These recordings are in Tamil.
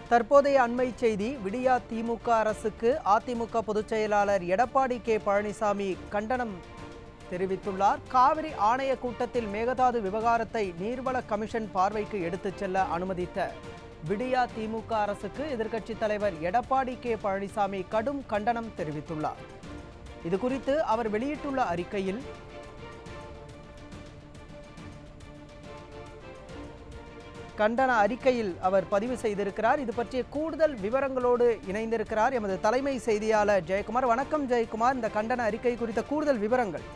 தற்போதைய அண்மை செய்தி விடியா திமுக அரசுக்கு அதிமுக பொதுச் செயலாளர் எடப்பாடி கே பழனிசாமி கண்டனம் தெரிவித்துள்ளார் காவிரி ஆணைய கூட்டத்தில் மேகதாது விவகாரத்தை நீர்வள கமிஷன் பார்வைக்கு எடுத்துச் செல்ல அனுமதித்த விடியா திமுக அரசுக்கு எதிர்க்கட்சித் தலைவர் எடப்பாடி கே பழனிசாமி கடும் கண்டனம் தெரிவித்துள்ளார் இது குறித்து அவர் வெளியிட்டுள்ள அறிக்கையில் கண்டன அறிக்கையில் அவர் பதிவு செய்திருக்கிறார் இது பற்றிய கூடுதல் விவரங்களோடு இணைந்திருக்கிறார் எமது தலைமை செய்தியாளர் ஜெயக்குமார் வணக்கம் ஜெயக்குமார் இந்த கண்டன அறிக்கை குறித்த கூடுதல் விவரங்கள்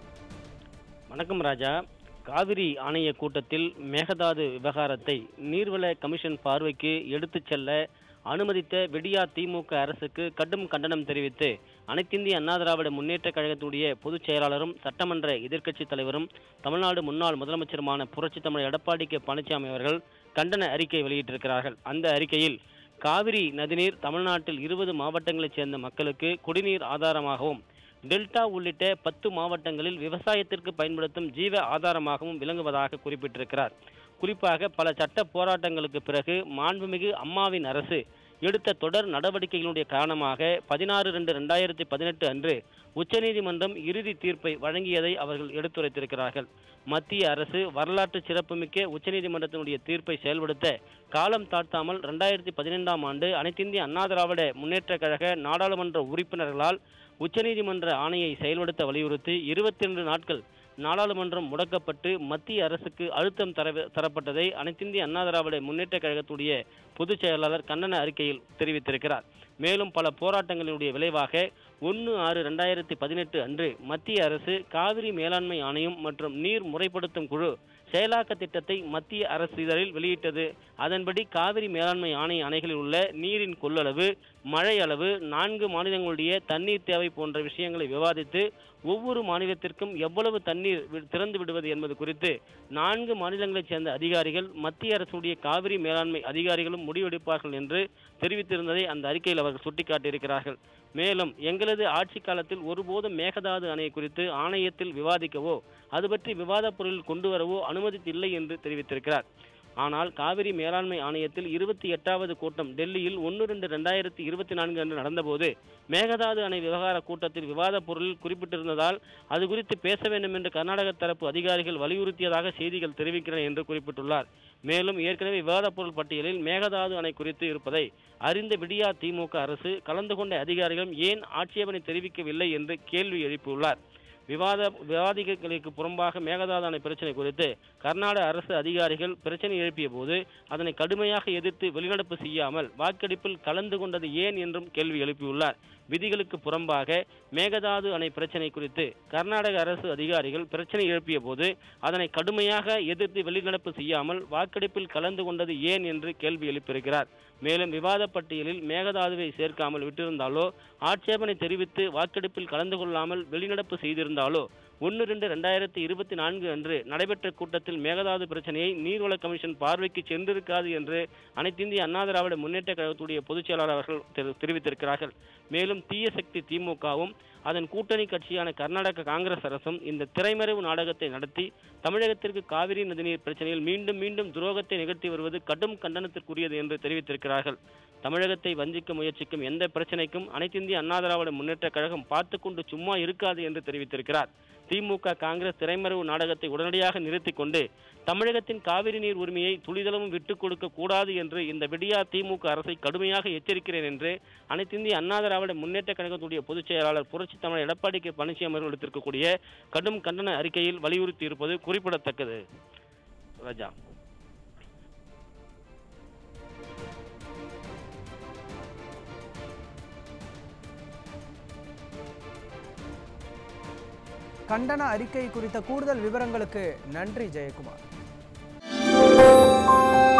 வணக்கம் ராஜா காவிரி ஆணைய கூட்டத்தில் மேகதாது விவகாரத்தை நீர்வள கமிஷன் பார்வைக்கு எடுத்துச் செல்ல அனுமதித்த விடியா திமுக அரசுக்கு கடும் கண்டனம் தெரிவித்து அனைத்திந்திய அண்ணா திராவிட முன்னேற்ற கழகத்துடைய பொதுச் செயலாளரும் சட்டமன்ற எதிர்க்கட்சித் தலைவரும் தமிழ்நாடு முன்னாள் முதலமைச்சருமான புரட்சித் தமிழர் எடப்பாடி கே பழனிசாமி அவர்கள் கண்டன அறிக்கை வெளியிட்டிருக்கிறார்கள் அந்த அறிக்கையில் காவிரி நதிநீர் தமிழ்நாட்டில் இருபது மாவட்டங்களைச் சேர்ந்த மக்களுக்கு குடிநீர் ஆதாரமாகவும் டெல்டா உள்ளிட்ட பத்து மாவட்டங்களில் விவசாயத்திற்கு பயன்படுத்தும் ஜீவ ஆதாரமாகவும் விளங்குவதாக குறிப்பிட்டிருக்கிறார் குறிப்பாக பல சட்ட போராட்டங்களுக்கு பிறகு மாண்புமிகு அம்மாவின் அரசு எடுத்த தொடர் நடவடிக்கைகளுடைய காரணமாக பதினாறு ரெண்டு ரெண்டாயிரத்தி பதினெட்டு அன்று உச்சநீதிமன்றம் இறுதி தீர்ப்பை வழங்கியதை அவர்கள் எடுத்துரைத்திருக்கிறார்கள் மத்திய அரசு வரலாற்று சிறப்புமிக்க உச்சநீதிமன்றத்தினுடைய தீர்ப்பை செயல்படுத்த காலம் தாழ்த்தாமல் ரெண்டாயிரத்தி பதினைந்தாம் ஆண்டு அனைத்திந்திய அண்ணா திராவிட முன்னேற்ற கழக நாடாளுமன்ற உறுப்பினர்களால் உச்சநீதிமன்ற ஆணையை செயல்படுத்த வலியுறுத்தி இருபத்தி ரெண்டு நாட்கள் நாடாளுமன்றம் முடக்கப்பட்டு மத்திய அரசுக்கு அழுத்தம் தர தரப்பட்டதை அனைத்திந்திய அண்ணா திராவிட முன்னேற்ற கழகத்துடைய பொதுச் செயலாளர் கண்டன அறிக்கையில் தெரிவித்திருக்கிறார் மேலும் பல போராட்டங்களினுடைய விளைவாக ஒன்று ஆறு ரெண்டாயிரத்தி பதினெட்டு அன்று மத்திய அரசு காவிரி மேலாண்மை ஆணையம் மற்றும் நீர் முறைப்படுத்தும் குழு செயலாக்க திட்டத்தை மத்திய அரசு இதழில் வெளியிட்டது அதன்படி காவிரி மேலாண்மை ஆணைய அணைகளில் உள்ள நீரின் கொள்ளளவு மழை அளவு நான்கு மாநிலங்களுடைய தண்ணீர் தேவை போன்ற விஷயங்களை விவாதித்து ஒவ்வொரு மாநிலத்திற்கும் எவ்வளவு தண்ணீர் வி- திறந்து விடுவது என்பது குறித்து நான்கு மாநிலங்களைச் சேர்ந்த அதிகாரிகள் மத்திய அரசுடைய காவிரி மேலாண்மை அதிகாரிகளும் முடிவெடுப்பார்கள் என்று தெரிவித்திருந்ததை அந்த அறிக்கையில் அவர்கள் சுட்டிக்காட்டியிருக்கிறார்கள் மேலும் எங்களது ஆட்சி காலத்தில் ஒருபோதும் மேகதாது அணை குறித்து ஆணையத்தில் விவாதிக்கவோ அது பற்றி விவாதப் பொருளில் கொண்டு வரவோ அனுமதித்தில்லை என்று தெரிவித்திருக்கிறார் ஆனால் காவிரி மேலாண்மை ஆணையத்தில் இருபத்தி எட்டாவது கூட்டம் டெல்லியில் ஒன்று ரெண்டு ரெண்டாயிரத்தி இருபத்தி நான்கு அன்று நடந்தபோது மேகதாது அணை விவகார கூட்டத்தில் விவாதப் பொருளில் குறிப்பிட்டிருந்ததால் அது குறித்து பேச வேண்டும் என்று கர்நாடக தரப்பு அதிகாரிகள் வலியுறுத்தியதாக செய்திகள் தெரிவிக்கிறன என்று குறிப்பிட்டுள்ளார் மேலும் ஏற்கனவே விவாதப் பொருள் பட்டியலில் மேகதாது அணை குறித்து இருப்பதை அறிந்த விடியா திமுக அரசு கலந்து கொண்ட அதிகாரிகளும் ஏன் ஆட்சேபனை தெரிவிக்கவில்லை என்று கேள்வி எழுப்பியுள்ளார் விவாத விவாதிகளுக்கு புறம்பாக மேகதாது அணை பிரச்சனை குறித்து கர்நாடக அரசு அதிகாரிகள் பிரச்சனை எழுப்பிய போது அதனை கடுமையாக எதிர்த்து வெளிநடப்பு செய்யாமல் வாக்கெடுப்பில் கலந்து கொண்டது ஏன் என்றும் கேள்வி எழுப்பியுள்ளார் விதிகளுக்கு புறம்பாக மேகதாது அணை பிரச்சனை குறித்து கர்நாடக அரசு அதிகாரிகள் பிரச்சனை எழுப்பிய போது அதனை கடுமையாக எதிர்த்து வெளிநடப்பு செய்யாமல் வாக்கெடுப்பில் கலந்து கொண்டது ஏன் என்று கேள்வி எழுப்பியிருக்கிறார் மேலும் விவாத பட்டியலில் மேகதாதுவை சேர்க்காமல் விட்டிருந்தாலோ ஆட்சேபனை தெரிவித்து வாக்கெடுப்பில் கலந்து கொள்ளாமல் வெளிநடப்பு செய்திருந்தாலோ ஒன்று ரெண்டு ரெண்டாயிரத்தி இருபத்தி நான்கு அன்று நடைபெற்ற கூட்டத்தில் மேகதாது பிரச்சனையை நீர்வள கமிஷன் பார்வைக்கு சென்றிருக்காது என்று அனைத்திந்திய அண்ணா திராவிட முன்னேற்ற கழகத்துடைய பொதுச் செயலாளர் அவர்கள் தெரி- தெரிவித்திருக்கிறார்கள் மேலும் தீய சக்தி திமுகவும் அதன் கூட்டணி கட்சியான கர்நாடக காங்கிரஸ் அரசும் இந்த திரைமறைவு நாடகத்தை நடத்தி தமிழகத்திற்கு காவிரி நதிநீர் பிரச்சனையில் மீண்டும் மீண்டும் துரோகத்தை நிகழ்த்தி வருவது கடும் கண்டனத்திற்குரியது என்று தெரிவித்திருக்கிறார்கள் தமிழகத்தை வஞ்சிக்க முயற்சிக்கும் எந்த பிரச்சனைக்கும் அனைத்திந்திய அண்ணா திராவிட முன்னேற்ற கழகம் பார்த்து கொண்டு சும்மா இருக்காது என்று தெரிவித்திருக்கிறார் திமுக காங்கிரஸ் திரைமறைவு நாடகத்தை உடனடியாக நிறுத்திக் கொண்டு தமிழகத்தின் காவிரி நீர் உரிமையை துளிதளவும் விட்டுக் கொடுக்க கூடாது என்று இந்த விடியா திமுக அரசை கடுமையாக எச்சரிக்கிறேன் என்று அனைத்திந்திய அண்ணா திராவிட முன்னேற்ற கழகத்துடைய பொதுச் செயலாளர் புரட்சி தமிழர் எடப்பாடி கே பழனிசாமி அவர்கள் எடுத்திருக்கக்கூடிய கடும் கண்டன அறிக்கையில் வலியுறுத்தி இருப்பது குறிப்பிடத்தக்கது ராஜா கண்டன அறிக்கை குறித்த கூடுதல் விவரங்களுக்கு நன்றி ஜெயக்குமார்